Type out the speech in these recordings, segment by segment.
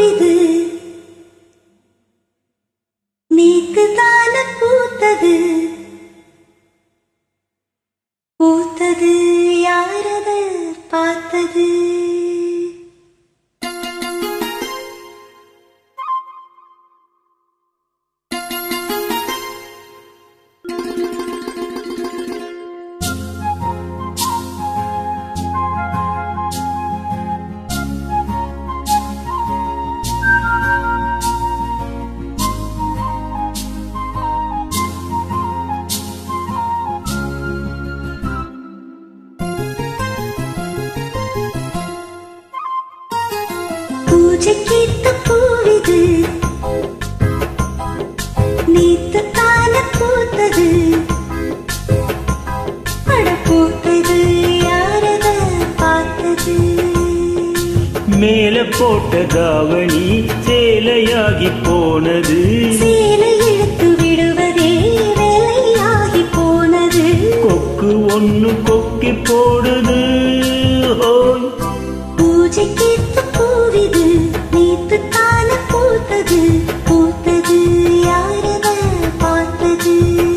பூவிது நீக்கு தான பூத்தது பூத்தது யாரது பார்த்தது பூஜைக்கேத்த பூவிது நீத்து தான பூத்தது அட பூத்தது யாரத பார்த்தது மேல போட்ட தாவணி சேலையாகி போனது சேலை இழுத்து விடுவதே வேலையாகி போனது கொக்கு ஒண்ணு கொக்கி போடுது ஓய் பூஜைக்கேத்த பூவிது நீத்து தான பூத்தது பூத்தது யாரத பார்த்தது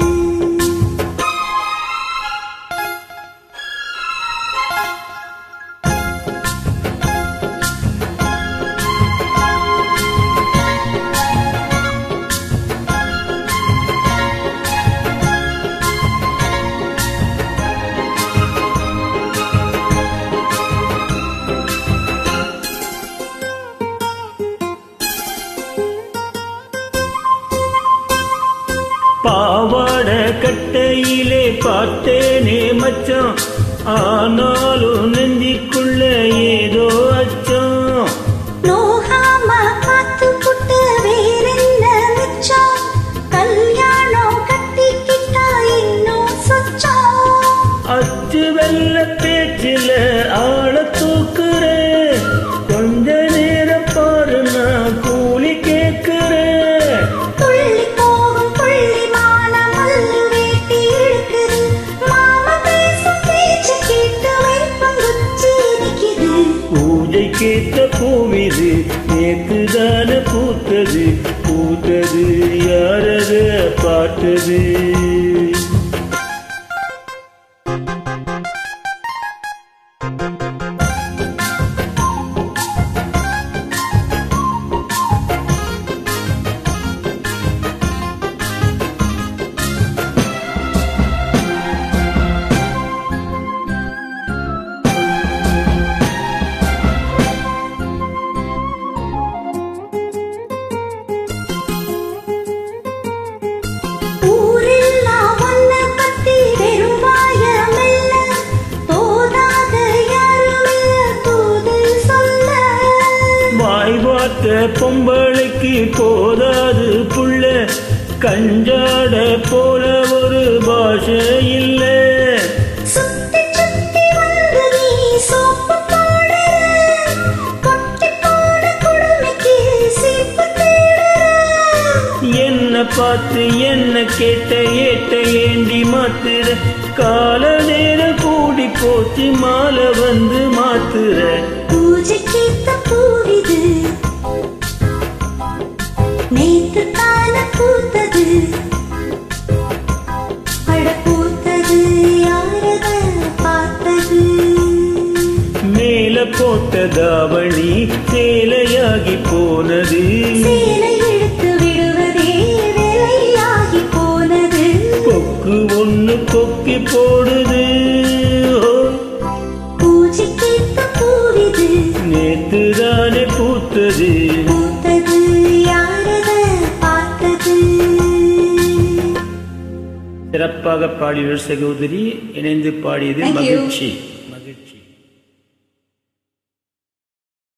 பாவாட கட்டையிலே பார்த்தேனே மச்சான் ஆனாலும் நெஞ்சிக்குள்ள ஏதோ அச்சம் நோகாம காத்து புட்டு வேறென்ன மிச்சம் கல்யாணம் கட்டிக்கிட்டா இன்னும் சொச்சம் அச்சு வெள்ள பேச்சில ஆள தூக்குறேன் கொஞ்ச நேரம் பாரு நான் கூலி கேட்கிறேன் துள்ளி போகும் புள்ளி மானம் மல்லு வேட்டி இழுக்குது மாமா பேசும் பேச்சு கேட்டு வைப்பங்குச்சி இருக்குது பூஜை கேட்ட பூவிது நேத்துதான பூத்தது பூத்தது யாரத பார்த்தது ஊரெல்லாம் ஒன்ன பத்தி வெறும் வாயமில்ல போதாத யாருமில்ல தூது சொல்ல வாய் வார்த்த பொம்பளைக்கு போதாது புள்ள கஞ்சாட போல ஒரு பாஷை இல்லை சுத்தி சுத்தி வந்து நீ சோப்பு போடுற கொட்டி போன குடுமைக்கு சீப்பு தேடுற என்ன பார்த்து என்ன கேட்ட ஏட்ட ஏண்டி மாத்துற கால நேரம் கூடி போச்சு மாலை வந்து மாத்துற பூஜைக்கேத்த பூவிது நேத்து தான பூத்தது அட பூத்தது யாரத பார்த்தது மேல போட்ட தாவணி சேலையாகி போனது சேலை இழுத்து விடுவதே வேலையாகி போனது கொக்கு ஒண்ணு கொக்கி போடுது ஓ, பூஜைக்கேத்த பூவிது நேத்துதானே பூத்தது பூத்தது யாரத பார்த்தது சிறப்பாக பாடிய சகோதரி இணைந்து பாடியது Thank you. மகிழ்ச்சி